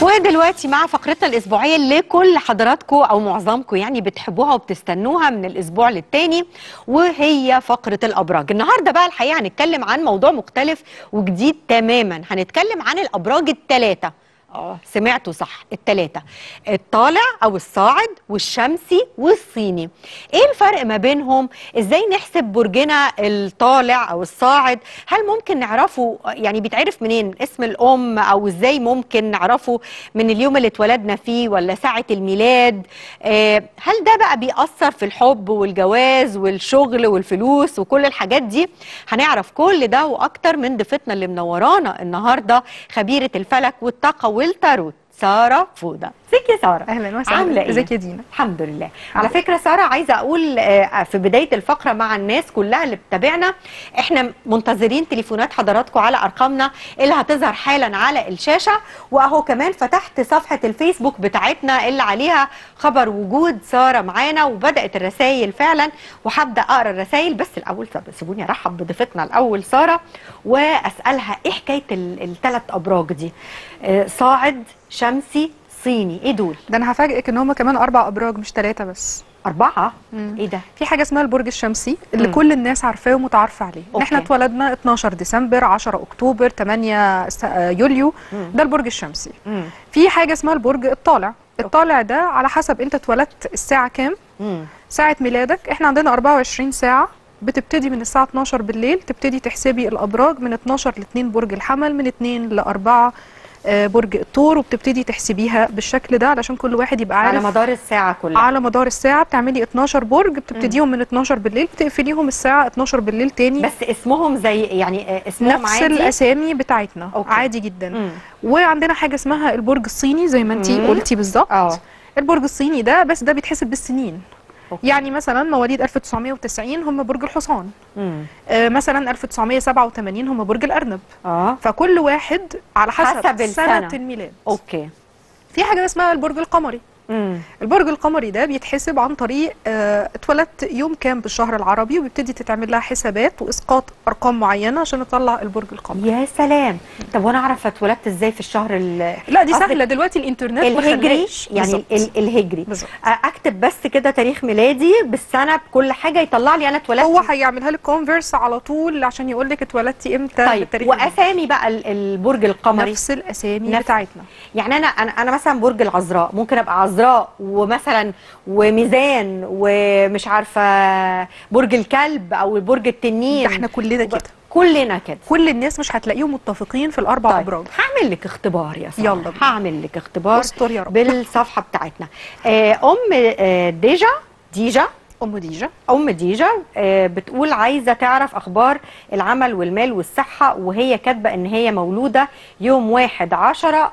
ودلوقتي مع فقرتنا الاسبوعيه اللي كل حضراتكم او معظمكم يعني بتحبوها وبتستنوها من الاسبوع للتاني وهي فقره الابراج النهارده بقى الحقيقه هنتكلم عن موضوع مختلف وجديد تماما هنتكلم عن الابراج الثلاثه اه سمعتوا صح الثلاثه الطالع او الصاعد والشمسي والصيني ايه الفرق ما بينهم ازاي نحسب برجنا الطالع او الصاعد هل ممكن نعرفه يعني بيتعرف منين اسم الام او ازاي ممكن نعرفه من اليوم اللي اتولدنا فيه ولا ساعه الميلاد آه هل ده بقى بيأثر في الحب والجواز والشغل والفلوس وكل الحاجات دي هنعرف كل ده واكتر من ضيفتنا اللي منورانا النهارده خبيره الفلك والطاقه والتاروت ساره فوده ازيك يا ساره اهلا وسهلا عامله ايه ازيك يا دينا الحمد لله على فكره ساره عايزه اقول آه، في بدايه الفقره مع الناس كلها اللي بتتابعنا احنا منتظرين تليفونات حضراتكم على ارقامنا اللي هتظهر حالا على الشاشه واهو كمان فتحت صفحه الفيسبوك بتاعتنا اللي عليها خبر وجود ساره معانا وبدات الرسائل فعلا وهبدا اقرا الرسائل بس الاول سب- سيبوني ارحب بضيفتنا الاول ساره واسالها ايه حكايه الثلاث ابراج دي آه، صاعد شمسي صيني ايه دول ده انا هفاجئك ان هم كمان اربع ابراج مش ثلاثه بس أربعة؟ مم. إيه ده؟ في حاجه اسمها البرج الشمسي اللي مم. كل الناس عارفاه ومتعارفه عليه أوكي. احنا اتولدنا 12 ديسمبر 10 اكتوبر 8 س- آه، يوليو مم. ده البرج الشمسي مم. في حاجه اسمها البرج الطالع الطالع ده على حسب انت اتولدت الساعه كام مم. ساعه ميلادك احنا عندنا 24 ساعه بتبتدي من الساعه 12 بالليل تبتدي تحسبي الابراج من 12 ل 2 برج الحمل من 2 ل 4 آه، برج الثور وبتبتدي تحسبيها بالشكل ده علشان كل واحد يبقى عارف على مدار الساعة كلها على مدار الساعة بتعملي 12 برج بتبتديهم من 12 بالليل بتقفليهم الساعة 12 بالليل تاني بس اسمهم زي يعني آه، اسمهم نفس عادي الأسامي بتاعتنا أوكي. عادي جدا مم. وعندنا حاجة اسمها البرج الصيني زي ما انتي مم. قلتي بالظبط اه البرج الصيني ده بس ده بيتحسب بالسنين أوكي. يعني مثلا مواليد 1990 هم برج الحصان مم. آه مثلا 1987 هم برج الأرنب اه فكل واحد على حسب, حسب السنة. سنة الميلاد اوكي في حاجة اسمها البرج القمري مم. البرج القمري ده بيتحسب عن طريق آه، اتولدت يوم كام بالشهر العربي وبيبتدي تتعمل لها حسابات واسقاط ارقام معينه عشان نطلع البرج القمري يا سلام طب وانا اعرف اتولدت ازاي في الشهر ال- لا دي قصدك سهله دلوقتي الانترنت ما الهجري خلاش. يعني بالظبط. ال- الهجري بالظبط آه، اكتب بس كده تاريخ ميلادي بالسنه بكل حاجه يطلع لي انا اتولدت هو هيعملها لك كونفرس على طول عشان يقول لك اتولدتي امتى طيب بالتاريخ واسامي بقى ال- البرج القمري نفس الاسامي نفس- بتاعتنا يعني انا انا انا مثلا برج العذراء ممكن ابقى عذراء ومثلا وميزان ومش عارفه برج الكلب او برج التنين ده احنا كلنا وب- كده كلنا كده كل الناس مش هتلاقيهم متفقين في الاربع طيب ابراج هعمل لك اختبار يا ساره يلا بينا. هعمل لك اختبار استر يا رب بالصفحه بتاعتنا آه، ام آه، ديجا ديجا ام ديجا ام ديجا آه، بتقول عايزه تعرف اخبار العمل والمال والصحه وهي كاتبه ان هي مولوده يوم 1 10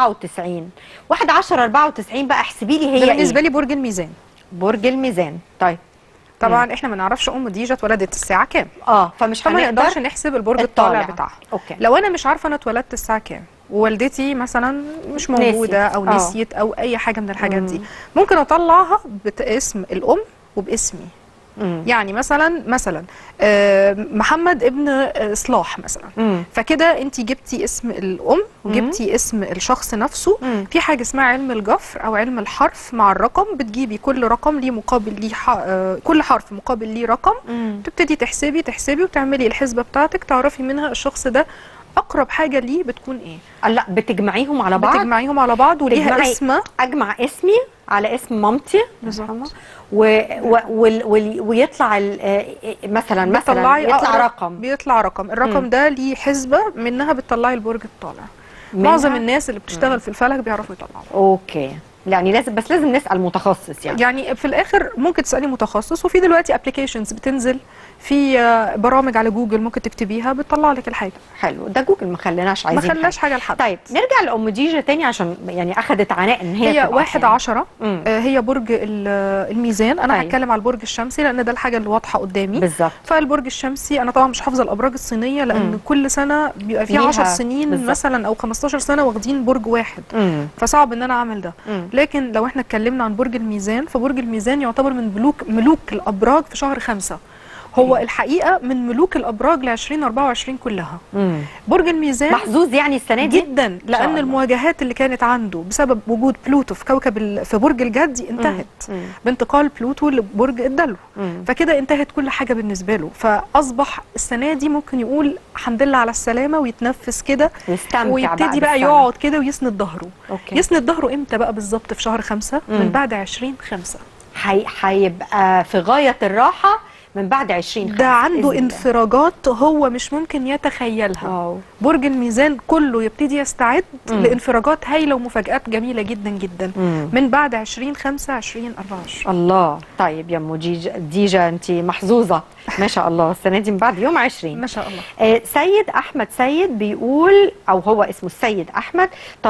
94 1 10 94 بقى احسبي لي ده هي بالنسبه ايه لي برج الميزان برج الميزان طيب طبعا احنا ما نعرفش ام ديجا اتولدت الساعه كام اه فمش فما نقدرش هنقدر نحسب البرج الطالع. الطالع بتاعها اوكي لو انا مش عارفه انا اتولدت الساعه كام ووالدتي مثلا مش موجوده نسيت. او آه. نسيت او اي حاجه من الحاجات دي مم. ممكن اطلعها باسم الام وباسمي مم. يعني مثلا مثلا آه، محمد ابن آه، صلاح مثلا مم. فكده انت جبتي اسم الام وجبتي اسم الشخص نفسه مم. في حاجه اسمها علم الجفر او علم الحرف مع الرقم بتجيبي كل رقم ليه مقابل ليه ح... آه، كل حرف مقابل ليه رقم مم. تبتدي تحسبي تحسبي وتعملي الحسبه بتاعتك تعرفي منها الشخص ده اقرب حاجه ليه بتكون ايه آه، لا بتجمعيهم على بعض بتجمعيهم على بعض وليها تجمعي- اسمه اجمع اسمي على اسم مامتي بالظبط و... و... وال... وال... ويطلع ال... آه، مثلا مثلا بتطلعي يطلع أقرب- رقم بيطلع رقم الرقم مم. ده ليه حسبه منها بتطلعي البرج الطالع منها؟ معظم الناس اللي بتشتغل في الفلك بيعرفوا يطلعوا اوكي يعني لازم بس لازم نسال متخصص يعني يعني في الاخر ممكن تسالي متخصص وفي دلوقتي ابلكيشنز بتنزل في آه، برامج على جوجل ممكن تكتبيها بتطلع لك الحاجه حلو ده جوجل ما خليناش ما عايزين خلاش حاجة. حاجه لحد طيب نرجع لام ديجا تاني عشان يعني اخذت عناء ان هي هي تبقى واحد يعني. عشرة مم. آه، هي برج ال- آه، الميزان انا أيوة. هتكلم على البرج الشمسي لان ده الحاجه اللي واضحه قدامي بالظبط فالبرج الشمسي انا طبعا مش حافظه الابراج الصينيه لان مم. كل سنه بيبقى في ليها 10 سنين بالظبط. مثلا او 15 سنه واخدين برج واحد امم فصعب ان انا اعمل ده امم لكن لو احنا اتكلمنا عن برج الميزان فبرج الميزان يعتبر من ملوك ملوك الابراج في شهر خمسة هو الحقيقه من ملوك الابراج ل 2024 كلها مم. برج الميزان محظوظ يعني السنه دي جدا الله. لان المواجهات اللي كانت عنده بسبب وجود بلوتو في كوكب ال- في برج الجدي انتهت مم. بانتقال بلوتو لبرج الدلو مم. فكده انتهت كل حاجه بالنسبه له فاصبح السنه دي ممكن يقول الحمد لله على السلامه ويتنفس كده يستمتع ويبتدي بقى بالسنة. يقعد كده ويسند ظهره اوكي يسند ظهره امتى بقى بالظبط في شهر خمسة مم. من بعد 20 خمسة حي... هيبقى في غايه الراحه من بعد 20 ده خمسة عنده بإذن الله. انفراجات هو مش ممكن يتخيلها واو برج الميزان كله يبتدي يستعد مم. لانفراجات هايله ومفاجآت جميله جدا جدا مم. من بعد 20 5 20 24 الله طيب يا ام ديجا ديجا انت محظوظه ما شاء الله السنه دي من بعد يوم 20 ما شاء الله آه، سيد احمد سيد بيقول او هو اسمه السيد احمد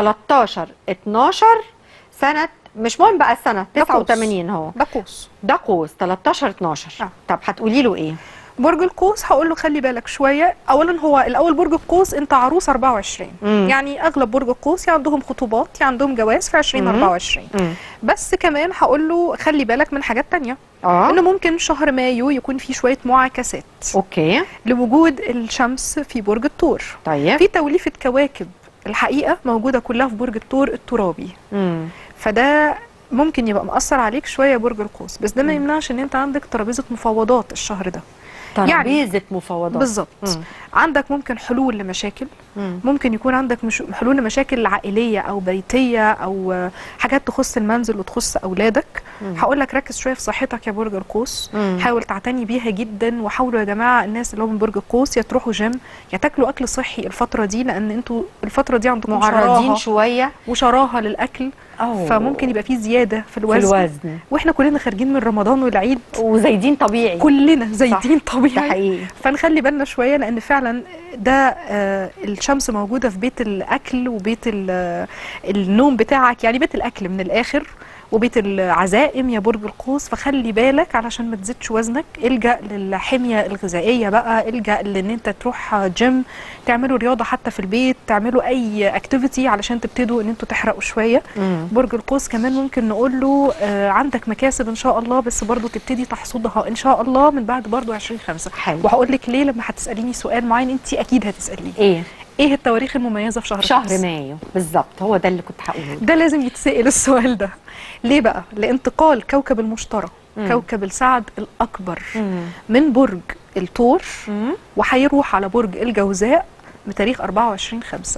13 12 سنه مش مهم بقى السنه ده قوس. 89 هو ده قوس ده قوس 13 12 آه. طب هتقولي له ايه برج القوس هقول له خلي بالك شويه اولا هو الاول برج القوس انت عروس 24 مم. يعني اغلب برج القوس يا عندهم خطوبات يا عندهم جواز في 20 مم. 24 مم. بس كمان هقول له خلي بالك من حاجات تانية اه انه ممكن شهر مايو يكون فيه شويه معاكسات اوكي لوجود الشمس في برج الثور طيب في توليفه كواكب الحقيقه موجوده كلها في برج الثور الترابي مم. فده ممكن يبقى مأثر عليك شويه يا برج القوس بس ده ما مم. يمنعش ان انت عندك ترابيزه مفاوضات الشهر ده ترابيزه مفاوضات بالظبط مم. عندك ممكن حلول لمشاكل مم. ممكن يكون عندك مش حلول لمشاكل عائليه او بيتيه او آه، حاجات تخص المنزل وتخص اولادك مم. هقول لك ركز شويه في صحتك يا برج القوس مم. حاول تعتني بيها جدا وحاولوا يا جماعه الناس اللي هم من برج القوس يا تروحوا جيم يا تاكلوا اكل صحي الفتره دي لان انتوا الفتره دي عندكم معرضين شراهه شويه وشراهه للاكل أوه. فممكن يبقى في زياده في في الوزن, الوزن واحنا كلنا خارجين من رمضان والعيد وزايدين طبيعي كلنا زايدين ده طبيعي حقيقي فنخلي بالنا شويه لان فعلا ده آه، الشمس موجوده في بيت الاكل وبيت ال- النوم بتاعك يعني بيت الاكل من الاخر وبيت العزائم يا برج القوس فخلي بالك علشان ما تزيدش وزنك الجا للحميه الغذائيه بقى الجا لان انت تروح جيم تعملوا رياضه حتى في البيت تعملوا اي اكتيفيتي علشان تبتدوا ان انتوا تحرقوا شويه مم. برج القوس كمان ممكن نقول له آه عندك مكاسب ان شاء الله بس برضو تبتدي تحصدها ان شاء الله من بعد برضو 20 5 حلو وهقول لك ليه لما هتساليني سؤال معين انت اكيد هتساليني ايه ايه التواريخ المميزه في شهر شهر خمسة؟ مايو بالظبط هو ده اللي كنت هقوله ده لازم يتسال السؤال ده ليه بقى لانتقال كوكب المشتري مم. كوكب السعد الاكبر مم. من برج الثور مم. وهيروح على برج الجوزاء بتاريخ 24 5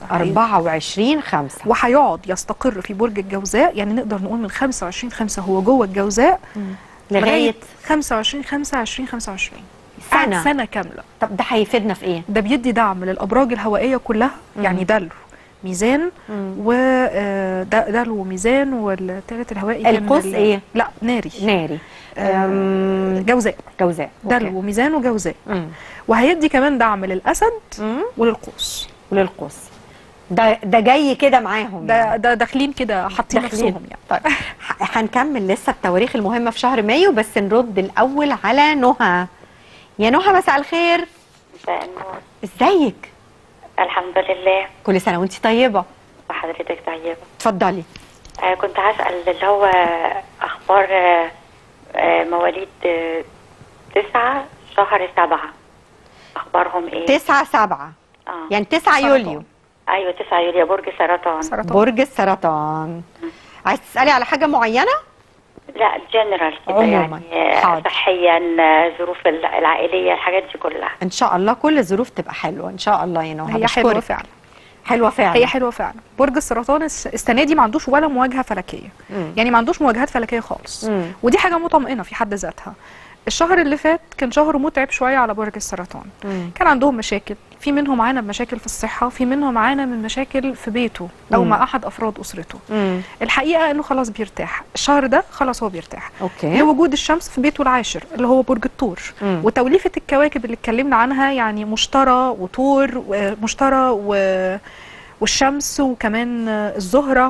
24 5 وهيقعد يستقر في برج الجوزاء يعني نقدر نقول من 25 5 هو جوه الجوزاء لغايه 25 5 20 25 سنة. قعد سنه كامله طب ده هيفيدنا في ايه؟ ده بيدي دعم للابراج الهوائيه كلها يعني دلو ميزان و آه، د- دلو وميزان والثالث الهوائي كان القوس ال- إيه؟ لا ناري ناري آه، أم، جوزاء جوزاء أوكي. دلو وميزان وجوزاء مم. وهيدي كمان دعم للاسد مم. وللقوس وللقوس ده ده جاي كده معاهم ده يعني. ده داخلين كده حاطين داخلين. نفسهم يعني طيب ح- هنكمل لسه التواريخ المهمه في شهر مايو بس نرد الاول على نهى يا نهى مساء الخير مساء النور ازيك الحمد لله كل سنه وانت طيبه وحضرتك طيبة اتفضلي آه كنت هسأل اللي هو أخبار آه آه مواليد آه تسعة شهر سبعة أخبارهم إيه؟ 9 7 آه. يعني 9 سرطان. يوليو أيوة تسعة يوليو برج سرطان سرطان برج السرطان عايز تسالي على حاجه معينه لا جنرال كده عموماً. يعني آه، حاضر. صحيا آه، ظروف الع- العائلية الحاجات دي كلها ان شاء الله كل الظروف تبقى حلوه ان شاء الله يا نهى هي حلوه بشكرك. فعلا حلوه فعلا هي حلوه فعلا برج السرطان الس- السنه دي ما عندوش ولا مواجهه فلكيه مم. يعني ما عندوش مواجهات فلكيه خالص مم. ودي حاجه مطمئنه في حد ذاتها الشهر اللي فات كان شهر متعب شويه على برج السرطان مم. كان عندهم مشاكل في منهم عانى بمشاكل في الصحه في منهم عانى من مشاكل في بيته او مم. مع احد افراد اسرته مم. الحقيقه انه خلاص بيرتاح الشهر ده خلاص هو بيرتاح اوكي لوجود الشمس في بيته العاشر اللي هو برج الثور مم. وتوليفه الكواكب اللي اتكلمنا عنها يعني مشترى وثور ومشترى و... والشمس وكمان الزهره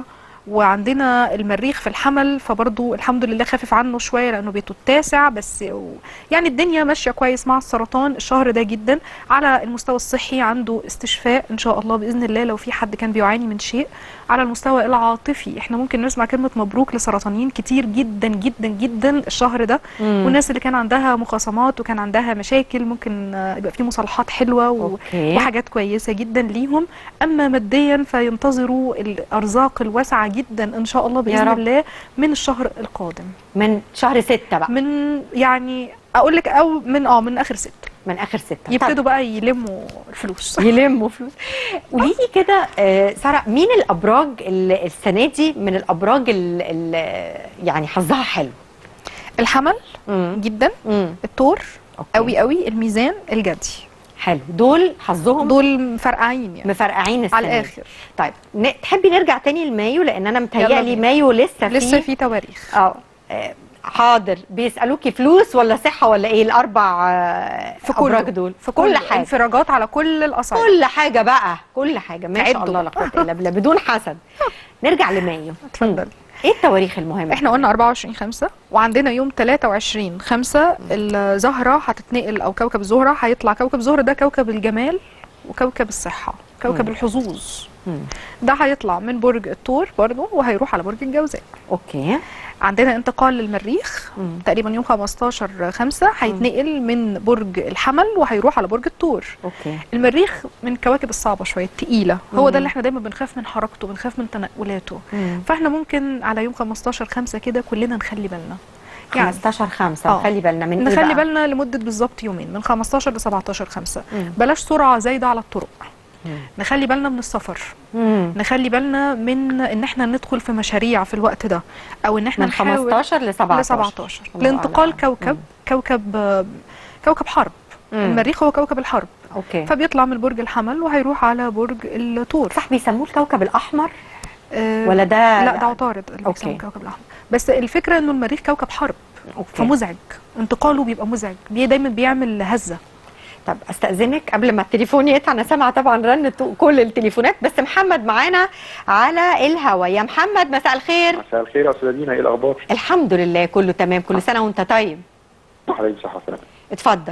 وعندنا المريخ في الحمل فبرضو الحمد لله خفف عنه شويه لانه بيته التاسع بس و- يعني الدنيا ماشيه كويس مع السرطان الشهر ده جدا على المستوى الصحي عنده استشفاء ان شاء الله باذن الله لو في حد كان بيعاني من شيء على المستوى العاطفي احنا ممكن نسمع كلمه مبروك لسرطانيين كتير جدا جدا جدا الشهر ده مم. والناس اللي كان عندها مخاصمات وكان عندها مشاكل ممكن آه، يبقى في مصالحات حلوه و... أوكي. وحاجات كويسه جدا ليهم اما ماديا فينتظروا الارزاق الواسعه جدا ان شاء الله باذن رب. الله من الشهر القادم من شهر ستة بقى من يعني اقول لك او من اه من اخر ست من اخر ستة يبتدوا بقى يلموا الفلوس يلموا فلوس قولي لي كده آه، ساره مين الابراج اللي السنه دي من الابراج اللي يعني حظها حلو الحمل امم جدا امم الثور أوكي. قوي قوي الميزان الجدي حلو دول حظهم دول مفرقعين يعني مفرقعين السنه على دي. الاخر طيب ن- تحبي نرجع تاني لمايو لان انا يلا متهيألي بينا. مايو لسه لسه فيه في تواريخ اه آه، حاضر بيسالوكي فلوس ولا صحه ولا ايه الاربع آه، في كل ابراج دول في كل كل حاجه انفراجات على كل الاصعده كل حاجه بقى كل حاجه ما شاء تعدوا. الله لا قوه الا بالله بدون حسد نرجع لمايو اتفضل ايه التواريخ المهمه احنا قلنا 24 5 وعندنا يوم 23 5 الزهره هتتنقل او كوكب الزهره هيطلع كوكب الزهره ده كوكب الجمال وكوكب الصحه كوكب مم. الحظوظ مم. ده هيطلع من برج الثور برضه وهيروح على برج الجوزاء اوكي عندنا انتقال للمريخ مم. تقريبا يوم 15 5 هيتنقل من برج الحمل وهيروح على برج الثور اوكي المريخ من الكواكب الصعبه شويه التقيله هو مم. ده اللي احنا دايما بنخاف من حركته بنخاف من تنقلاته مم. فاحنا ممكن على يوم 15 5 كده كلنا نخلي بالنا يعني 15 5 آه. نخلي بالنا من نخلي ايه بقى؟ بالنا لمده بالظبط يومين من 15 ل 17 5 مم. بلاش سرعه زايده على الطرق مم. نخلي بالنا من السفر مم. نخلي بالنا من ان احنا ندخل في مشاريع في الوقت ده او ان احنا من نحاول 15 ل 17 ل 17 الله لانتقال أعلم. كوكب كوكب آه، كوكب حرب مم. المريخ هو كوكب الحرب اوكي فبيطلع من برج الحمل وهيروح على برج الثور صح بيسموه الكوكب الاحمر آه، ولا ده لا ده عطارد اللي أوكي. بيسموه الكوكب الاحمر بس الفكره انه المريخ كوكب حرب اوكي فمزعج انتقاله بيبقى مزعج بي دايما بيعمل هزه طب استاذنك قبل ما التليفون يقطع انا سامعه طبعا رن كل التليفونات بس محمد معانا على الهوا يا محمد مساء الخير مساء الخير يا استاذه دينا ايه الاخبار؟ الحمد لله كله تمام كل سنه وانت طيب حضرتك صحه وسلامه. اتفضل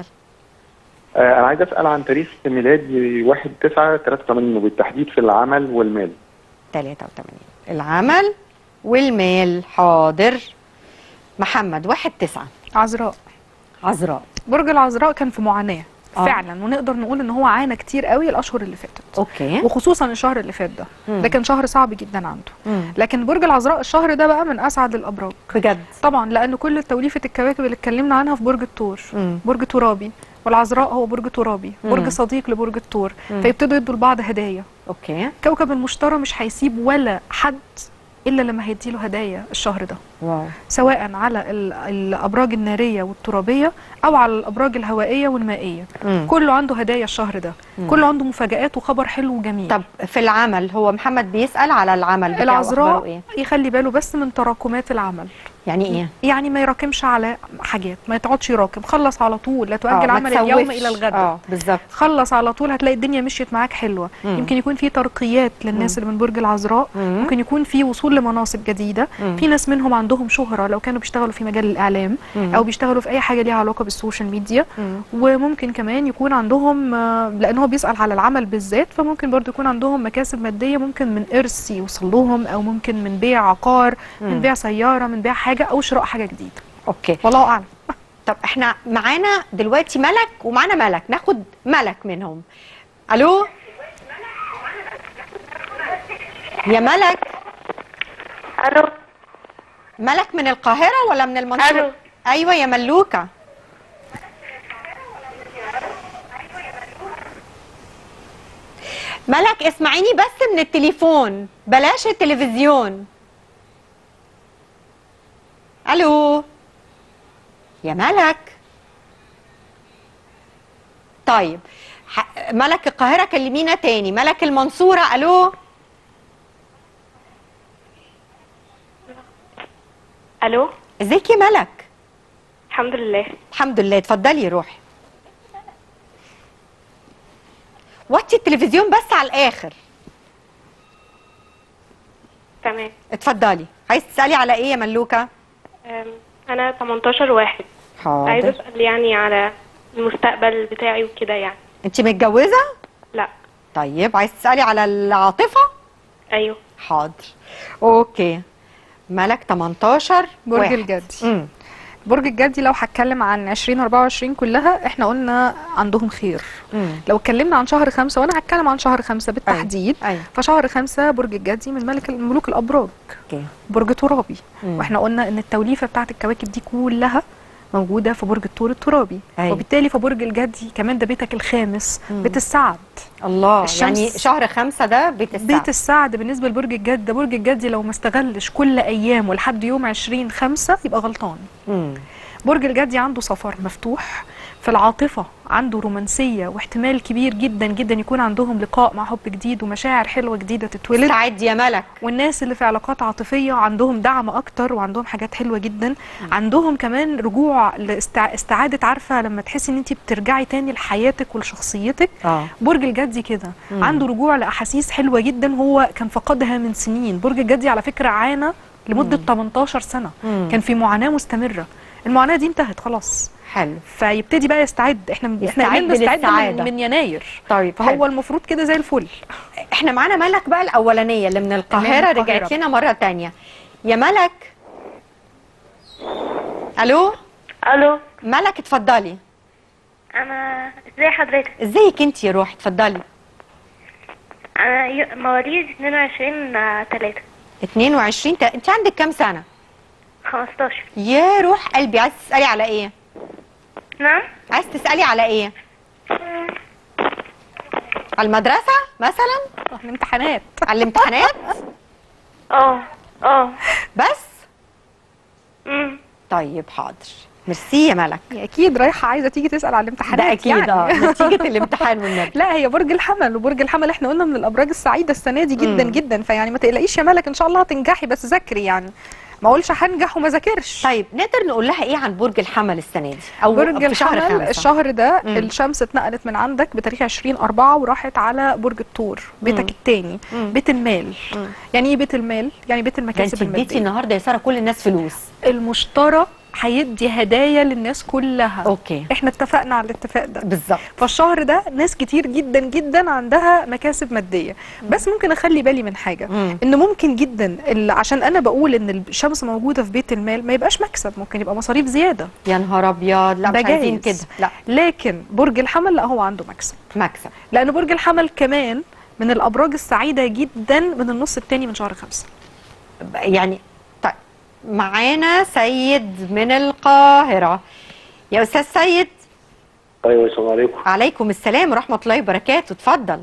آه انا عايز اسال عن تاريخ ميلادي 1 9 83 وبالتحديد في العمل والمال. 83 العمل والمال حاضر محمد واحد تسعة عذراء عذراء برج العذراء كان في معاناه آه. فعلا ونقدر نقول ان هو عانى كتير قوي الاشهر اللي فاتت اوكي وخصوصا الشهر اللي فات ده مم. ده كان شهر صعب جدا عنده مم. لكن برج العذراء الشهر ده بقى من اسعد الابراج بجد طبعا لان كل توليفه الكواكب اللي اتكلمنا عنها في برج الثور مم. برج ترابي والعذراء هو برج ترابي مم. برج صديق لبرج الثور مم. فيبتدوا يدوا لبعض هدايا اوكي كوكب المشتري مش هيسيب ولا حد الا لما هيديله هدايا الشهر ده واو سواء على ال- الابراج الناريه والترابيه او على الابراج الهوائيه والمائيه مم. كله عنده هدايا الشهر ده مم. كله عنده مفاجآت وخبر حلو وجميل طب في العمل هو محمد بيسأل على العمل بتاعه العذراء أخباره ايه يخلي باله بس من تراكمات العمل يعني ايه يعني ما يراكمش على حاجات ما يقعدش يراكم خلص على طول لا آه، تؤجل ما عمل اليوم تسوفش. الى الغد اه بالظبط خلص على طول هتلاقي الدنيا مشيت معاك حلوه مم. يمكن يكون في ترقيات للناس اللي من برج العذراء مم. ممكن يكون في وصول لمناصب جديده مم. في ناس منهم عندهم شهره لو كانوا بيشتغلوا في مجال الاعلام مم. او بيشتغلوا في اي حاجه ليها علاقه بالسوشيال ميديا مم. وممكن كمان يكون عندهم آه، لان هو بيسال على العمل بالذات فممكن برضو يكون عندهم مكاسب ماديه ممكن من ارث يوصل لهم او ممكن من بيع عقار مم. من بيع سياره من بيع حاجه او شراء حاجه جديده اوكي والله اعلم طب احنا معانا دلوقتي ملك ومعانا ملك ناخد ملك منهم الو يا ملك الو ملك من القاهرة ولا من المنصورة ألو. ايوه يا ملوكة ملك اسمعيني بس من التليفون بلاش التلفزيون الو يا ملك طيب ح- ملك القاهرة كلمينا تاني ملك المنصورة الو الو ازيك يا ملك الحمد لله الحمد لله اتفضلي روحي وطي التلفزيون بس على الاخر تمام اتفضلي عايز تسالي على ايه يا ملوكه أم، انا 18 واحد عايزه حاضر اسال يعني على المستقبل بتاعي وكده يعني انت متجوزه لا طيب عايز تسالي على العاطفه ايوه حاضر اوكي ملك 18 برج واحد. الجدي امم برج الجدي لو هتكلم عن 2024 كلها احنا قلنا عندهم خير امم لو اتكلمنا عن شهر خمسة وانا هتكلم عن شهر خمسة بالتحديد ايوه فشهر خمسة برج الجدي من ملك ملوك الابراج اوكي برج ترابي مم. واحنا قلنا ان التوليفه بتاعت الكواكب دي كلها موجوده في برج الثور الترابي أيوة. وبالتالي فبرج الجدي كمان ده بيتك الخامس مم. بيت السعد الله الشمس- يعني شهر خمسة ده بيت السعد بيت السعد بالنسبه لبرج الجد ده برج الجدي لو ما استغلش كل ايامه لحد يوم 20 خمسة يبقى غلطان مم. برج الجدي عنده سفر مفتوح في العاطفة عنده رومانسية واحتمال كبير جدا جدا يكون عندهم لقاء مع حب جديد ومشاعر حلوة جديدة تتولد استعد يا ملك والناس اللي في علاقات عاطفية عندهم دعم أكتر وعندهم حاجات حلوة جدا عندهم كمان رجوع لاستعادة عارفة لما تحسي إن أنت بترجعي تاني لحياتك ولشخصيتك اه برج الجدي كده مم. عنده رجوع لأحاسيس حلوة جدا هو كان فقدها من سنين برج الجدي على فكرة عانى لمدة 18 سنة مم. كان في معاناة مستمرة المعاناة دي انتهت خلاص حلو فيبتدي بقى يستعد احنا احنا يستعد قايلين نستعد للسعادة. من, من يناير طيب فهو حلو. المفروض كده زي الفل احنا معانا ملك بقى الاولانيه اللي من القاهره القاهرة رجعت بقى. لنا مره تانية يا ملك الو الو ملك اتفضلي انا ازاي حضرتك ازيك انت يا روح اتفضلي انا ي- مواليد 22 3 22 تا... انت عندك كام سنه 15 يا روح قلبي عايز تسالي على ايه نعم عايز تسالي على ايه على المدرسه مثلا الامتحانات على الامتحانات اه اه بس امم طيب حاضر ميرسي يا ملك اكيد رايحه عايزه تيجي تسال على الامتحانات ده اكيد اه يعني. نتيجه الامتحان والنبي لا هي برج الحمل وبرج الحمل احنا قلنا من الابراج السعيده السنه دي جدا مم. جدا فيعني ما تقلقيش يا ملك ان شاء الله هتنجحي بس ذاكري يعني ما اقولش هنجح وما ذاكرش طيب نقدر نقول لها ايه عن برج الحمل السنه دي او برج في شهر الحمل خمسة الشهر ده مم. الشمس اتنقلت من عندك بتاريخ 20 4 وراحت على برج الثور بيتك مم. الثاني مم. بيت المال مم. يعني ايه بيت المال يعني بيت ده انت المكاسب اديتي الماديه النهارده يا ساره كل الناس فلوس المشترى هيدي هدايا للناس كلها اوكي احنا اتفقنا على الاتفاق ده بالظبط فالشهر ده ناس كتير جدا جدا عندها مكاسب ماديه بس ممكن اخلي بالي من حاجه مم. ان ممكن جدا اللي عشان انا بقول ان الشمس موجوده في بيت المال ما يبقاش مكسب ممكن يبقى مصاريف زياده يا نهار ابيض لا ده مش عايزين كده جايز. لا لكن برج الحمل لا هو عنده مكسب مكسب لان برج الحمل كمان من الابراج السعيده جدا من النص الثاني من شهر خمسة يعني طيب معانا سيد من القاهره يا استاذ سيد ايوه السلام عليكم عليكم السلام ورحمه الله وبركاته اتفضل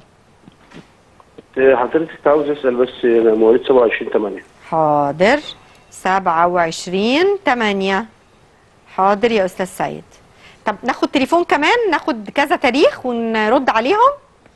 حضرتك كنت عاوز اسال بس انا مواليد 27 8 حاضر 27 8 حاضر يا استاذ سيد طب ناخد تليفون كمان ناخد كذا تاريخ ونرد عليهم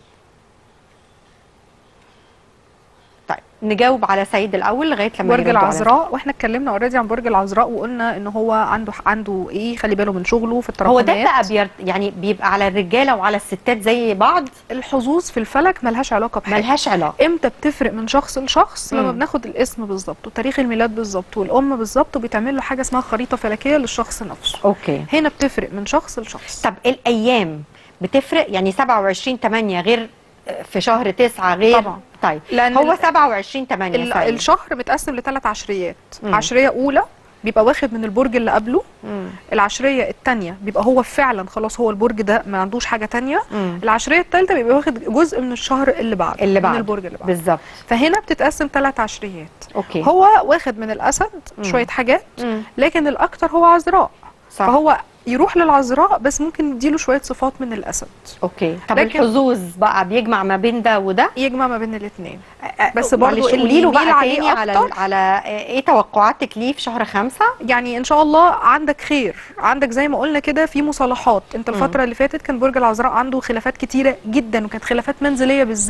طيب نجاوب على سيد الاول لغايه لما برج يردوا على العذراء واحنا اتكلمنا اوريدي عن برج العذراء وقلنا ان هو عنده عنده ايه خلي باله من شغله في هو التراكمات ده بقى بير... يعني بيبقى على الرجاله وعلى الستات زي بعض الحظوظ في الفلك ملهاش علاقه بحاجه ملهاش علاقه امتى بتفرق من شخص لشخص لما مم. بناخد الاسم بالظبط وتاريخ الميلاد بالظبط والام بالظبط وبيتعمل له حاجه اسمها خريطه فلكيه للشخص نفسه اوكي هنا بتفرق من شخص لشخص طب الايام بتفرق يعني 27 8 غير في شهر 9 غير طبعا. طيب لأن هو ال- 27 8 ال- سيد. الشهر متقسم لثلاث عشريات مم. عشريه اولى بيبقى واخد من البرج اللي قبله مم. العشريه الثانيه بيبقى هو فعلا خلاص هو البرج ده ما عندوش حاجه تانية مم. العشريه الثالثه بيبقى واخد جزء من الشهر اللي بعده اللي من بعده. البرج اللي بعده بالظبط فهنا بتتقسم ثلاث عشريات اوكي هو واخد من الاسد مم. شويه حاجات مم. لكن الاكتر هو عذراء صح فهو يروح للعذراء بس ممكن نديله شويه صفات من الاسد اوكي طب لكن- الحظوظ بقى بيجمع ما بين ده وده يجمع ما بين الاثنين بس بس برضو برضه اللي قولي له يميل بقى عليه تاني على أكتر. على ايه توقعاتك ليه في شهر خمسة يعني ان شاء الله عندك خير عندك زي ما قلنا كده في مصالحات انت الفتره اللي فاتت كان برج العذراء عنده خلافات كتيره جدا وكانت خلافات منزليه بالذات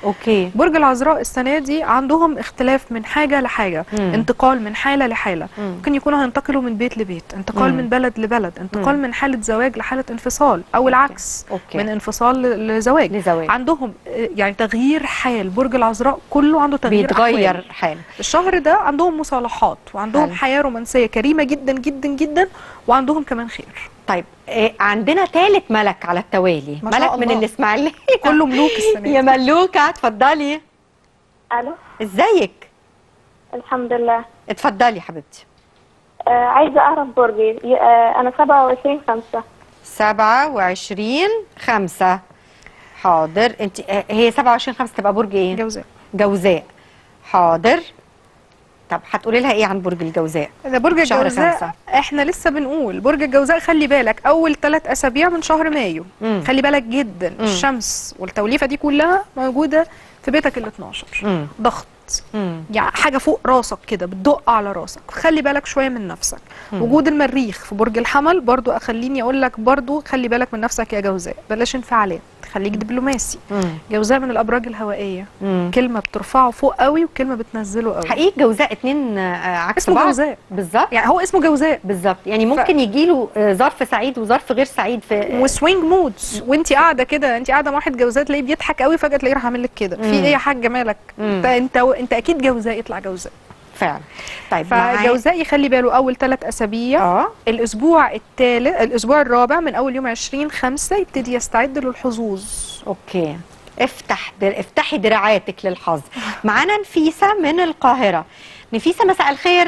اوكي برج العذراء السنه دي عندهم اختلاف من حاجه لحاجه مم. انتقال من حاله لحاله مم. ممكن يكونوا هينتقلوا من بيت لبيت انتقال مم. من بلد لبلد انتقال من حاله زواج لحاله انفصال او العكس أوكي. من انفصال ل- لزواج لزواج. عندهم آه، يعني تغيير حال برج العذراء كله عنده تغيير بيتغير أحوال. حال الشهر ده عندهم مصالحات وعندهم حلو. حياه رومانسيه كريمه جدا جدا جدا وعندهم كمان خير طيب آه، عندنا ثالث ملك على التوالي ما شاء ملك من الله. الاسماعيليه كله ملوك السنه يا دي ملوكه اتفضلي الو ازيك الحمد لله اتفضلي يا حبيبتي آه عايزه اعرف برجي ي- آه انا 27 5 27 5 حاضر انت آه، هي 27 5 تبقى برج ايه جوزاء جوزاء حاضر طب هتقولي لها ايه عن برج الجوزاء ده برج شهر الجوزاء خمسة. احنا لسه بنقول برج الجوزاء خلي بالك اول ثلاث اسابيع من شهر مايو مم. خلي بالك جدا مم. الشمس والتوليفه دي كلها موجوده في بيتك ال 12 مم. ضغط مم. يعني حاجه فوق راسك كده بتدق على راسك خلي بالك شويه من نفسك وجود المريخ في برج الحمل برضو اخليني اقول لك برضو خلي بالك من نفسك يا جوزاء بلاش انفعالات خليك دبلوماسي مم. جوزاء من الابراج الهوائيه مم. كلمه بترفعه فوق قوي وكلمه بتنزله قوي حقيقي جوزاء اتنين آه، عكس اسمه بعض جوزاء. بالظبط يعني هو اسمه جوزاء بالظبط يعني ممكن يجيله آه، ظرف سعيد وظرف غير سعيد في وسوينج مودز وانت قاعده كده انت قاعده مع واحد جوزاء تلاقيه بيضحك قوي فجاه تلاقيه راح عامل لك كده في مم. ايه يا حاجه مالك مم. انت انت انت اكيد جوزاء يطلع جوزاء فعلا طيب معايا- فجوزاء يخلي باله اول ثلاث اسابيع اه الاسبوع الثالث الاسبوع الرابع من اول يوم 20 5 يبتدي يستعد للحظوظ اوكي افتح در... افتحي دراعاتك للحظ معانا نفيسه من القاهره نفيسه مساء الخير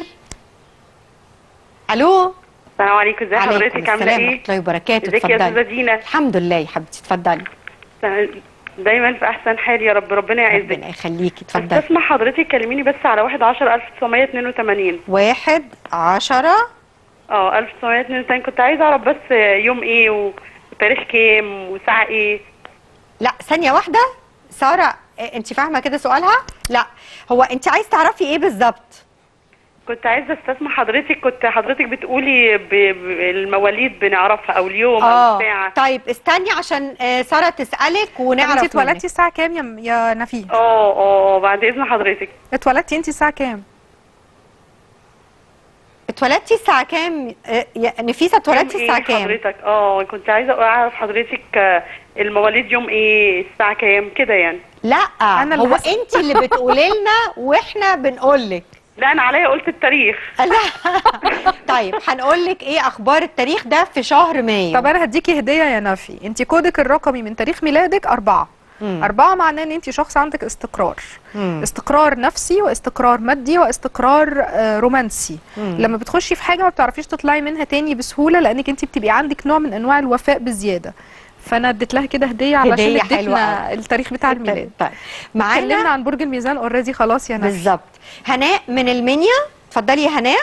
الو السلام عليكم ازي عليكم حضرتك عامله السلام ايه؟ ورحمه الله وبركاته ازيك يا استاذه اتفضلي دينا؟ الحمد لله يا حبيبتي اتفضلي دايما في احسن حال يا رب ربنا يعزك ربنا يخليكي اتفضلي استسمع حضرتك كلميني بس على 1 10 1982 واحد عشرة اه 1982 كنت عايزه اعرف بس يوم ايه و- وتاريخ كام وساعه ايه لا ثانية واحدة سارة إيه، انت فاهمة كده سؤالها؟ لا هو انت عايز تعرفي ايه بالظبط؟ كنت عايزه استسمع حضرتك كنت حضرتك بتقولي ب... ب... المواليد بنعرفها او اليوم او اه الساعه طيب استني عشان آه، سارة تسألك طب ونعرف انت منك. اتولدتي الساعه كام يا يا نفيس اه اه بعد اذن حضرتك اتولدتي انت الساعه كام اتولدتي الساعة كام؟ آه، يا نفيسة اتولدتي يوم الساعة إيه كام؟ حضرتك اه كنت عايزه اعرف حضرتك آه، المواليد يوم ايه الساعه كام كده يعني لا أنا اللي هو هسأل. انت اللي بتقولي لنا واحنا بنقول لك لا انا عليا قلت التاريخ لا طيب هنقول لك ايه اخبار التاريخ ده في شهر مايو طب انا هديكي هديه يا نفي انت كودك الرقمي من تاريخ ميلادك أربعة مم. أربعة معناه ان انت شخص عندك استقرار مم. استقرار نفسي واستقرار مادي واستقرار آه، رومانسي مم. لما بتخشي في حاجه ما بتعرفيش تطلعي منها تاني بسهوله لانك انت بتبقي عندك نوع من انواع الوفاء بزياده فانا اديت لها كده هديه علشان هدية حلوة اديتنا أوي. التاريخ بتاع الميلاد طيب اتكلمنا معانا عن برج الميزان اوريدي خلاص يا نفي بالظبط هناء من المنيا اتفضلي يا هناء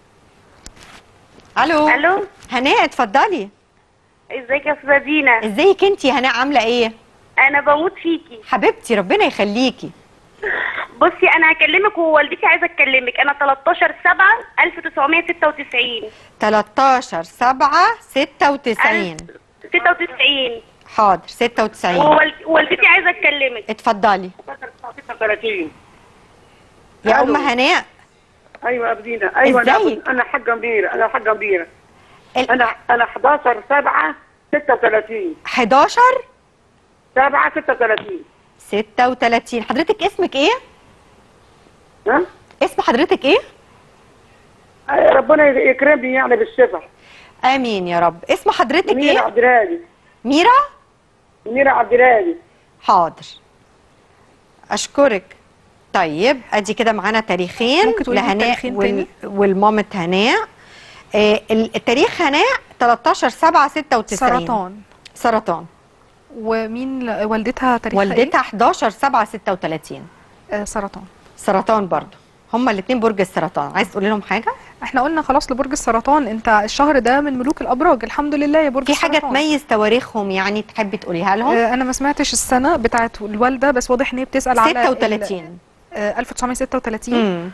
الو الو هناء اتفضلي ازيك يا استاذه دينا ازيك انت يا هناء عامله ايه انا بموت فيكي حبيبتي ربنا يخليكي بصي انا هكلمك ووالدتي عايزه اتكلمك انا 13 7 1996 13 7 96 96 حاضر 96 ووالد- ووالدتي عايزه اتكلمك اتفضلي 36 يا ام ألو. هناء ايوه يا ابدينا ايوه انا إزيك؟ انا حاجه كبيره انا حاجه كبيره ال- انا انا 11 7 36 11 7 36 36 حضرتك اسمك ايه ها اسم حضرتك ايه آه، ربنا يكرمني يعني بالشفاء امين يا رب اسم حضرتك منيره ايه عبد الهادي ميرا منيره عبد الهادي حاضر اشكرك طيب ادي كده معانا تاريخين ممكن تقولي لي لهناء التاريخين وال... تاني؟ والمامة هناء آه ال- التاريخ هناء 13 7 96 سرطان سرطان ومين ل- والدتها تاريخها والدتها 11 7 36 ايه؟ آه سرطان سرطان برضو هما الاثنين برج السرطان عايز تقولي لهم حاجه احنا قلنا خلاص لبرج السرطان انت الشهر ده من ملوك الابراج الحمد لله يا برج في حاجه السرطان. تميز تواريخهم يعني تحبي تقوليها لهم آه انا ما سمعتش السنه بتاعت الوالده بس واضح ان هي بتسال على ال- 36 آه 1936 امم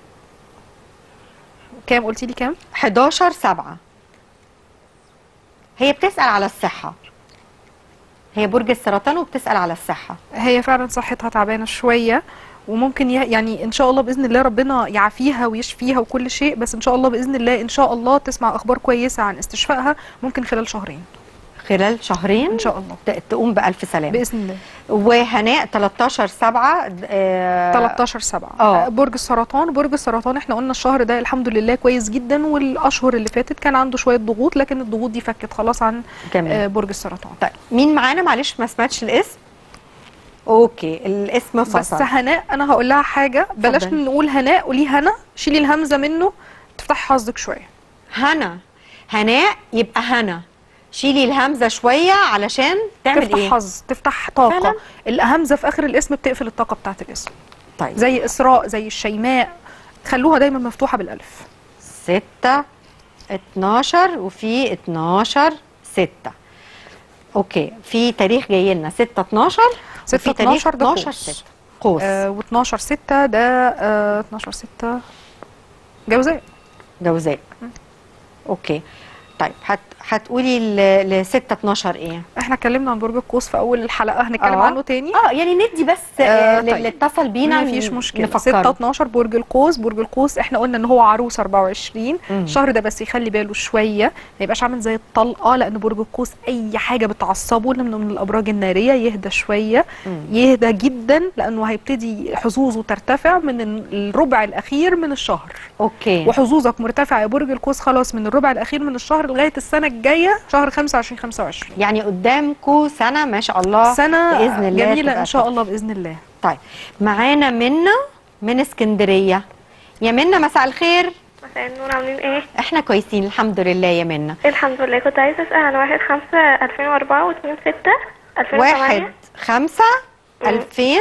كام قلتي لي كام 11 7 هي بتسأل على الصحة هي برج السرطان وبتسال على الصحه هي فعلا صحتها تعبانه شويه وممكن ي- يعني ان شاء الله باذن الله ربنا يعافيها ويشفيها وكل شيء بس ان شاء الله باذن الله ان شاء الله تسمع اخبار كويسه عن استشفائها ممكن خلال شهرين خلال شهرين ان شاء الله ت- تقوم بالف سلامه باذن الله وهناء 13 7 آه 13 7 آه. برج السرطان برج السرطان احنا قلنا الشهر ده الحمد لله كويس جدا والاشهر اللي فاتت كان عنده شويه ضغوط لكن الضغوط دي فكت خلاص عن جميل آه، برج السرطان طيب مين معانا معلش ما سمعتش الاسم اوكي الاسم بس فصل هناء انا هقول لها حاجه بلاش اتفضلي. نقول هناء قولي هنا شيلي الهمزه منه تفتحي حظك شويه هنا هناء يبقى هنا شيلي الهمزه شويه علشان تعمل تفتح ايه حظ تفتح طاقه فعلا؟ الهمزه في اخر الاسم بتقفل الطاقه بتاعت الاسم طيب زي اسراء زي الشيماء خلوها دايما مفتوحه بالالف 6 12 وفي 12 6 اوكي في تاريخ جاي لنا 6 12 6 وفي تاريخ 12 ده 12 قوس. 6 قوس آه و12 6 ده آه 12 6 جوزاء جوزاء اوكي طيب هت هتقولي ل 6 12 ايه احنا اتكلمنا عن برج القوس في اول الحلقه هنتكلم آه. عنه تاني اه يعني ندي بس آه، آه طيب. اللي اتصل بينا ما فيش ن- مشكله 6 نفكره 12 برج القوس برج القوس احنا قلنا ان هو عروس 24 مم. الشهر ده بس يخلي باله شويه ما يبقاش عامل زي الطلقه لان برج القوس اي حاجه بتعصبه لانه من الابراج الناريه يهدى شويه مم. يهدى جدا لانه هيبتدي حظوظه ترتفع من الربع الاخير من الشهر اوكي وحظوظك مرتفعه يا برج القوس خلاص من الربع الاخير من الشهر لغايه السنه الجايه شهر 25 25 يعني قدامكم سنه ما شاء الله سنه بإذن الله جميله تبقى ان شاء الله باذن الله طيب معانا منى من اسكندريه يا منى مساء الخير مساء النور عاملين ايه؟ احنا كويسين الحمد لله يا منى الحمد لله كنت عايزة اسأل عن واحد خمسة ألفين وأربعة واتنين ستة ألفين واحد وثمانية خمسة مم. ألفين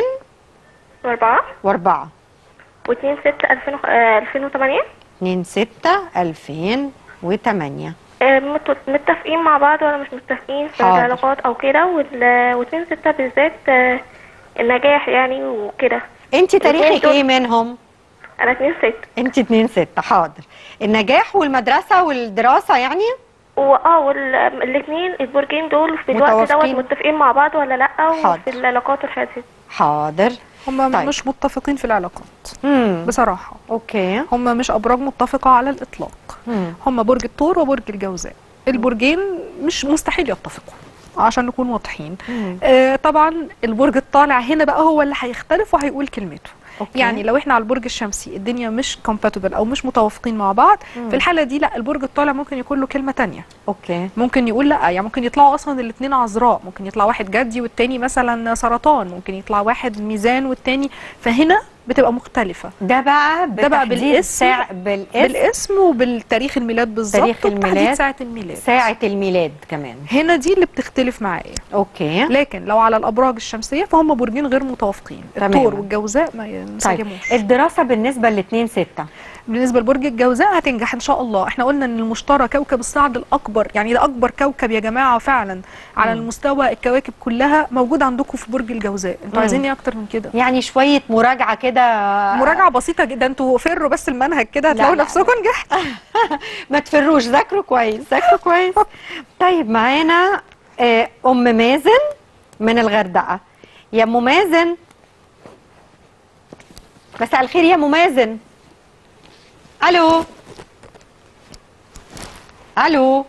وأربعة وأربعة واتنين ستة ألفين وخ- آه، ألفين وثمانية اتنين ستة ألفين وتمانية آه، مت- متفقين مع بعض ولا مش متفقين في حاضر. العلاقات أو كده وال- واتنين ستة بالذات آه، النجاح يعني وكده انت تاريخك الاتنين دول- ايه منهم؟ أنا اتنين ستة انت اتنين ستة حاضر النجاح والمدرسة والدراسة يعني واه والاثنين البرجين دول في الوقت دوت متوافقين. متفقين مع بعض ولا لأ حاضر. وفي العلاقات والحاجات دي حاضر هم طيب. مش متفقين في العلاقات مم. بصراحه اوكي هم مش ابراج متفقه على الاطلاق مم. هم برج الثور وبرج الجوزاء البرجين مش مستحيل يتفقوا عشان نكون واضحين مم. آه طبعا البرج الطالع هنا بقى هو اللي هيختلف وهيقول كلمته أوكي. يعني لو احنا على البرج الشمسي الدنيا مش compatible او مش متوافقين مع بعض مم. في الحاله دي لا البرج الطالع ممكن يكون له كلمه تانية اوكي ممكن يقول لا يعني ممكن يطلعوا اصلا الاثنين عذراء ممكن يطلع واحد جدي والتاني مثلا سرطان ممكن يطلع واحد ميزان والتاني فهنا بتبقى مختلفه ده بقى ده بقى بتحديد بالاسم- ساعة بالاسم بالاسم وبالتاريخ الميلاد بالظبط تاريخ وبتحديد الميلاد. ساعه الميلاد ساعة الميلاد كمان هنا دي اللي بتختلف معايا اوكي لكن لو على الابراج الشمسيه فهم برجين غير متوافقين تمام. الثور والجوزاء ما طيب ينسجموش الدراسة بالنسبة لاتنين ستة بالنسبه لبرج الجوزاء هتنجح ان شاء الله احنا قلنا ان المشتري كوكب الصعد الاكبر يعني ده اكبر كوكب يا جماعه فعلا على مم. المستوى الكواكب كلها موجود عندكم في برج الجوزاء انتوا مم. عايزين ايه اكتر من كده يعني شوية مراجعة كده مراجعه بسيطه جدا انتوا فروا بس المنهج كده لا، هتلاقوا لا. نفسكم نجحتوا ما تفروش ذاكروا كويس ذاكروا كويس طيب معانا آه، ام مازن من الغردقه يا ام مازن مساء الخير يا ام مازن الو الو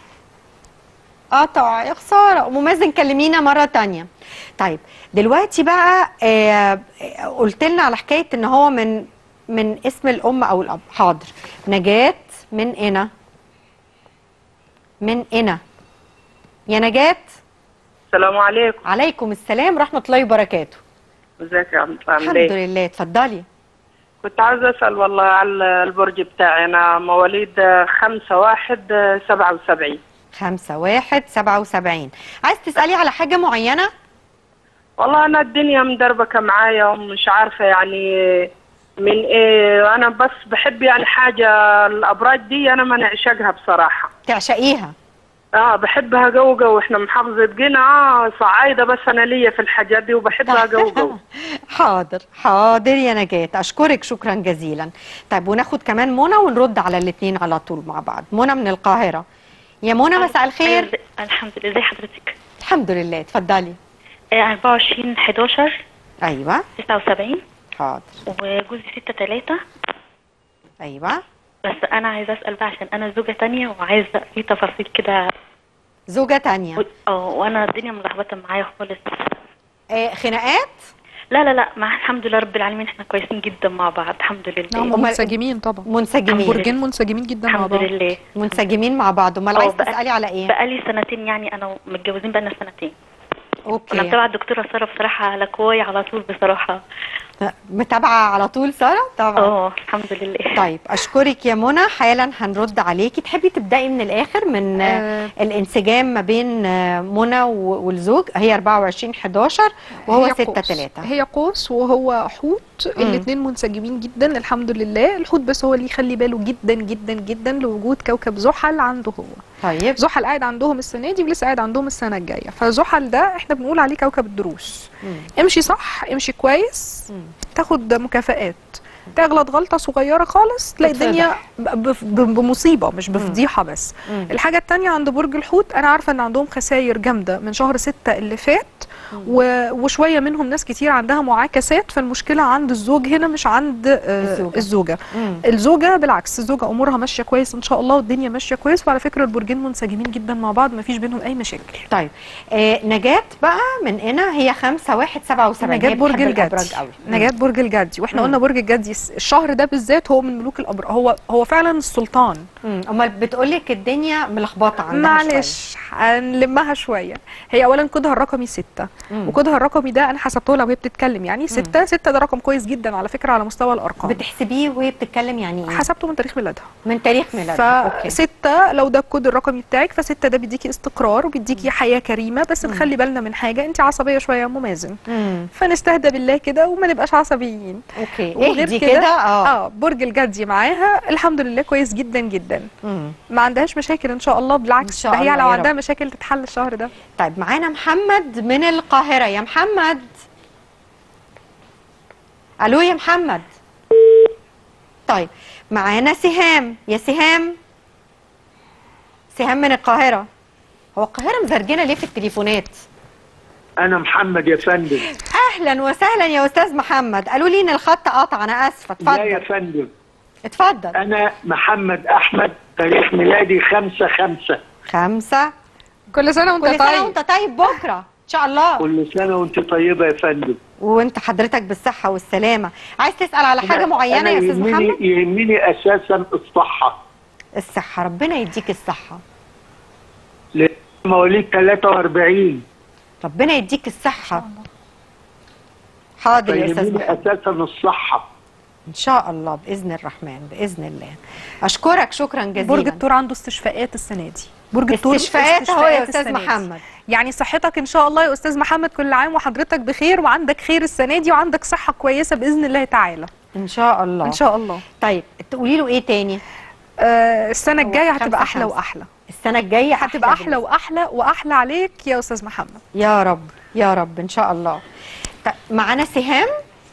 قطع يا خساره ام مازن كلمينا مره تانية طيب دلوقتي بقى آه، آه، قلت لنا على حكايه ان هو من من اسم الام او الاب حاضر نجاة من هنا من هنا يا نجاة السلام عليكم عليكم السلام ورحمة الله وبركاته ازيك يا عم عامل الحمد ايه لله اتفضلي كنت عاوزة اسال والله على البرج بتاعي انا مواليد خمسة واحد سبعة وسبعين خمسة واحد سبعة وسبعين عايز تسألي على حاجة معينة والله انا الدنيا مدربكة معايا ومش عارفة يعني من ايه انا بس بحب يعني حاجة الابراج دي انا ما نعشقها بصراحة تعشقيها اه بحبها جو جو احنا محافظة جنة اه صعايدة بس انا ليا في الحاجات دي وبحبها جو جو حاضر حاضر يا نجاة أشكرك شكرا جزيلا طيب وناخد كمان منى ونرد على الاتنين على طول مع بعض منى من القاهرة يا منى مساء الخير الحمد لله ازي حضرتك الحمد لله اتفضلي آه، 24 11 ايوه 79 حاضر وجوزي 6 3 ايوه بس انا عايزه اسال بقى عشان انا زوجه تانية وعايزه في تفاصيل كده زوجة تانية اه وانا الدنيا ملخبطه معايا خالص آه خناقات لا لا لا مع الحمد لله رب العالمين احنا كويسين جدا مع بعض الحمد لله هم أمال- منسجمين طبعا منسجمين برجين منسجمين جدا مع الحمد بعض لله منسجمين مع بعض امال اه عايز بقى- تسالي على ايه بقالي سنتين يعني انا متجوزين بقالنا سنتين انا اوكي متابعه الدكتوره ساره بصراحه على كواي على طول بصراحه متابعه على طول ساره طبعا اه الحمد لله طيب اشكرك يا منى حالا هنرد عليكي تحبي تبداي من الاخر من آه. آه، الانسجام ما بين آه، منى و- والزوج هي 24 11 وهو هي 6 قوس. 3 هي قوس وهو حوت الاثنين منسجمين جدا الحمد لله الحوت بس هو اللي يخلي باله جدا جدا جدا لوجود كوكب زحل عنده هو طيب زحل قاعد عندهم السنه دي ولسه قاعد عندهم السنه الجايه فزحل ده احنا بنقول عليه كوكب الدروس مم. امشي صح امشي كويس مم. تاخد مكافآت تغلط غلطه صغيره خالص تلاقي تتفضح. الدنيا ب- ب- بمصيبه مش بفضيحه بس مم. الحاجه التانية عند برج الحوت انا عارفه ان عندهم خسائر جامده من شهر ستة اللي فات و- وشويه منهم ناس كتير عندها معاكسات فالمشكله عند الزوج هنا مش عند آه، الزوجة. الزوجه مم. الزوجه بالعكس الزوجه امورها ماشيه كويس ان شاء الله والدنيا ماشيه كويس وعلى فكره البرجين منسجمين جدا مع بعض مفيش بينهم اي مشاكل طيب آه نجاة بقى من هنا هي 5 1 77 نجاة هي برج بتحب الجدي الأبراج قوي نجاة برج الجدي واحنا مم. قلنا برج الجدي الس- الشهر ده بالذات هو من ملوك الابراج هو هو فعلا السلطان مم. امال بتقولك الدنيا ملخبطه عندها معلش هنلمها شويه هي اولا كودها الرقمي ستة مم. وكودها الرقمي ده انا حسبته لها وهي بتتكلم يعني ستة ستة ده رقم كويس جدا على فكره على مستوى الارقام بتحسبيه وهي بتتكلم يعني ايه حسبته من تاريخ ميلادها من تاريخ ميلادها اوكي فستة لو ده الكود الرقمي بتاعك فستة ده بيديكي استقرار وبيديكي حياة كريمة بس نخلي بالنا من حاجة انت عصبية شوية يا أم مازن مم. فنستهدى بالله كده وما نبقاش عصبيين اوكي وغير اهدي كده اه اه برج الجدي معاها الحمد لله كويس جدا جدا مم. ما عندهاش مشاكل ان شاء الله بالعكس إن شاء ده هي الله لو يا عندها رب. مشاكل تتحل الشهر ده طيب معانا محمد من القاهرة يا محمد الو يا محمد طيب معانا سهام يا سهام سهام من القاهرة هو القاهرة مزرجنة ليه في التليفونات انا محمد يا فندم اهلا وسهلا يا استاذ محمد قالوا لي ان الخط قطع انا اسفة لا يا اتفضل فندم اتفضل انا محمد احمد تاريخ ميلادي خمسة خمسة خمسة كل سنة كل سنة وانت طيب بكرة ان شاء الله كل سنة وانت طيبة يا فندم وانت حضرتك بالصحة والسلامة عايز تسأل على حاجة معينة أنا يا استاذ يهمني محمد يهمني اساسا الصحة الصحة ربنا يديك الصحة لأن مواليد 43 ربنا يديك الصحة حاضر يا استاذ فيهمني محمد اساسا الصحة ان شاء الله باذن الرحمن باذن الله اشكرك شكرا جزيلا برج الثور عنده استشفاءات السنة دي برج الثور استشفاءات اهو يا استاذ السنة دي. محمد يعني صحتك ان شاء الله يا استاذ محمد كل عام وحضرتك بخير وعندك خير السنه دي وعندك صحه كويسه باذن الله تعالى ان شاء الله ان شاء الله طيب تقولي له ايه تاني آه السنه هو الجايه خمسة هتبقى احلى خمسة. واحلى السنة الجاية هتبقى احلى بالنسبة- واحلى واحلى عليك يا استاذ محمد يا رب يا رب ان شاء الله طيب معانا سهام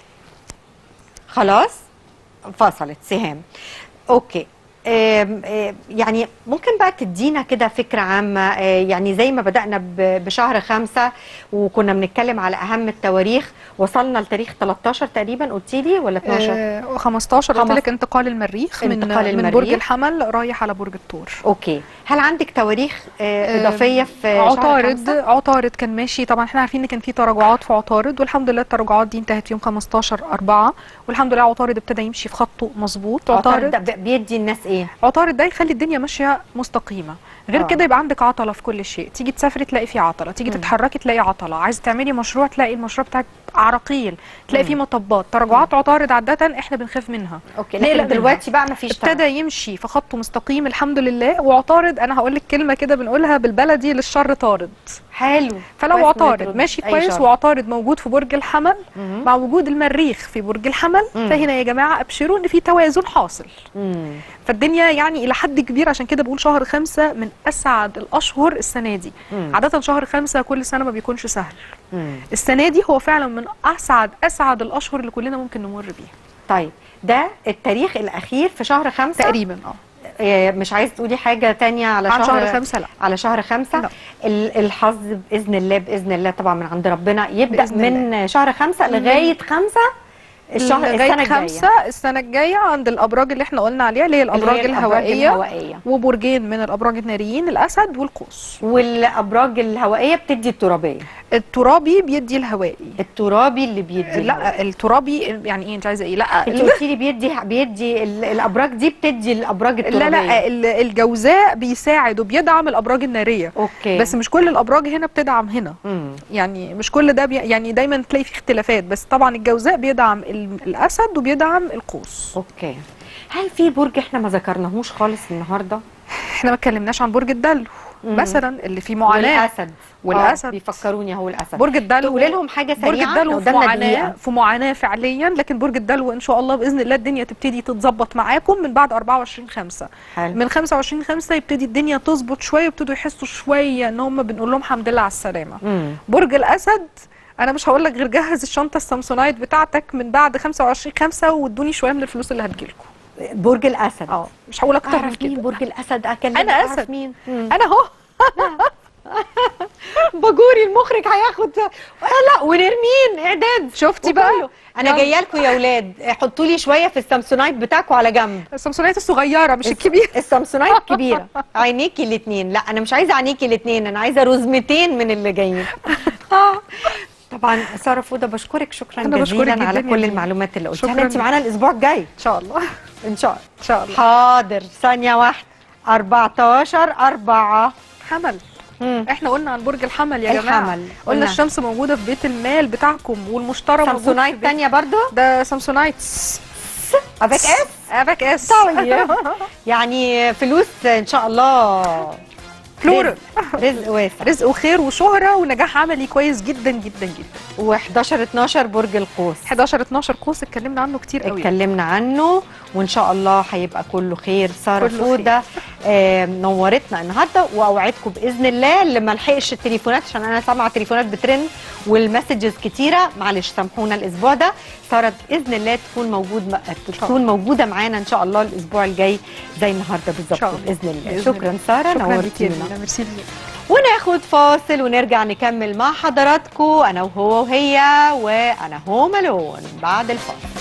خلاص فصلت سهام اوكي آم، آم، يعني ممكن بقى تدينا كده فكرة عامة آه، يعني زي ما بدأنا ب- بشهر خمسة وكنا بنتكلم على أهم التواريخ وصلنا لتاريخ 13 تقريبا قلتي لي ولا 12 آه 15 قلت خمس- لك انتقال المريخ من انتقال من برج المريخ. الحمل رايح على برج الثور اوكي هل عندك تواريخ آه، إضافية في شهر عطارد خمسة؟ عطارد كان ماشي طبعا احنا عارفين ان كان في تراجعات في عطارد والحمد لله التراجعات دي انتهت يوم 15 4 والحمد لله عطارد ابتدى يمشي في خطه مظبوط عطارد ده ب- بيدي الناس ايه عطارد ده يخلي الدنيا ماشيه مستقيمه غير آه. كده يبقى عندك عطله في كل شيء تيجي تسافري تلاقي في عطله تيجي تتحركي تلاقي عطله عايزه تعملي مشروع تلاقي المشروع بتاعك عراقيل تلاقي فيه مطبات تراجعات عطارد عاده احنا بنخاف منها اوكي نقلق لكن منها. دلوقتي بقى مفيش ابتدى يمشي في خطه مستقيم الحمد لله وعطارد انا هقول لك كلمه كده بنقولها بالبلدي للشر طارد حلو فلو كويس عطارد إنك ماشي ترد. أي كويس شر. وعطارد موجود في برج الحمل مم. مع وجود المريخ في برج الحمل مم. فهنا يا جماعه ابشروا ان في توازن حاصل مم. فالدنيا يعني الى حد كبير عشان كده بقول شهر خمسة من اسعد الاشهر السنه دي مم. عاده شهر خمسة كل سنه ما بيكونش سهل مم. السنه دي هو فعلا من اسعد اسعد الاشهر اللي كلنا ممكن نمر بيها طيب ده التاريخ الاخير في شهر خمسة تقريبا اه إيه، مش عايز تقولي حاجه تانية على عن شهر شهر خمسة لا. على شهر خمسة لا. ال- الحظ باذن الله باذن الله طبعا من عند ربنا يبدا بإذن من شهر خمسة لغايه خمسة الشهر السنه لغايه الجايه خمسة السنه الجايه عند الابراج اللي احنا قلنا عليها اللي هي الابراج اللي هي الأبراج الهوائيه الهوائية. وبرجين من الابراج الناريين الاسد والقوس والابراج الهوائيه بتدي الترابيه الترابي بيدي الهوائي الترابي اللي بيدي لا الترابي يعني ايه انت عايزه ايه لا انت قلتي لي بيدي بيدي ال- الابراج دي بتدي الابراج الترابيه لا لا ال- الجوزاء بيساعد وبيدعم الابراج الناريه اوكي بس مش كل الابراج هنا بتدعم هنا مم. يعني مش كل ده بي يعني دايما تلاقي في اختلافات بس طبعا الجوزاء بيدعم ال- الاسد وبيدعم القوس اوكي هل في برج احنا ما ذكرناهوش خالص النهارده احنا ما اتكلمناش عن برج الدلو مم. مثلا اللي فيه معاناه والاسد والأسد. آه، بيفكروني هو الاسد برج الدلو تقولي لهم حاجه سريعه برج الدلو لو في قدامنا معاناه دقيقة. في معاناه فعليا لكن برج الدلو ان شاء الله باذن الله الدنيا تبتدي تتظبط معاكم من بعد 24 5 حلو. من 25 5 يبتدي الدنيا تظبط شويه يبتدوا يحسوا شويه ان هم بنقول لهم الحمد لله على السلامه مم. برج الاسد انا مش هقول لك غير جهز الشنطه السامسونايت بتاعتك من بعد 25 5 وادوني شويه من الفلوس اللي هتجيلكم برج الاسد اه مش هقول اكتر من اعرف مين كده برج الاسد اكلم أنا أعرف أسد. مين مم. انا اهو باجوري المخرج هياخد لا ونرمين اعداد شفتي بقى؟ وكله. انا يلا. جايه لكم يا اولاد حطوا لي شويه في السامسونايت بتاعكم على جنب السامسونايت الصغيره مش الكبيره السامسونايت كبيره عينيكي الاثنين لا انا مش عايزه عينيكي الاثنين انا عايزه رزمتين من اللي جايين آه. طبعا ساره فوده بشكرك شكرا أنا بشكرك جزيلا جداً على يا كل دينا. المعلومات اللي قلتيها شكراً. انت معانا الاسبوع الجاي ان شاء الله ان شاء الله ان شاء الله حاضر ثانيه واحده 14 4 حمل مم. احنا قلنا عن برج الحمل يا جماعه الحمل. قلنا قلنا. الشمس موجوده في بيت المال بتاعكم والمشتري موجود في سامسونايت بيت- تانية برضو ده سامسونايتس افيك اس افك اس طيب يعني فلوس ان شاء الله فلورال رزق- رزق واسع رزق وخير وشهره ونجاح عملي كويس جدا جدا جدا و11 12 برج القوس 11 12 قوس اتكلمنا عنه كتير قوي اتكلمنا عنه وان شاء الله هيبقى كله خير ساره كله فوده آه نورتنا النهارده واوعدكم باذن الله اللي ما لحقش التليفونات عشان انا سامعه تليفونات بترن والمسجز كتيره معلش سامحونا الاسبوع ده ساره باذن الله تكون موجود تكون موجوده معانا ان شاء الله الاسبوع الجاي زي النهارده بالظبط شاء الله. باذن الله بإذن شكرا الله. ساره شكرا ليكي يا نورتينا دينا، ميرسي ليك. وناخد فاصل ونرجع نكمل مع حضراتكم انا وهو وهي وانا هوم الون بعد الفاصل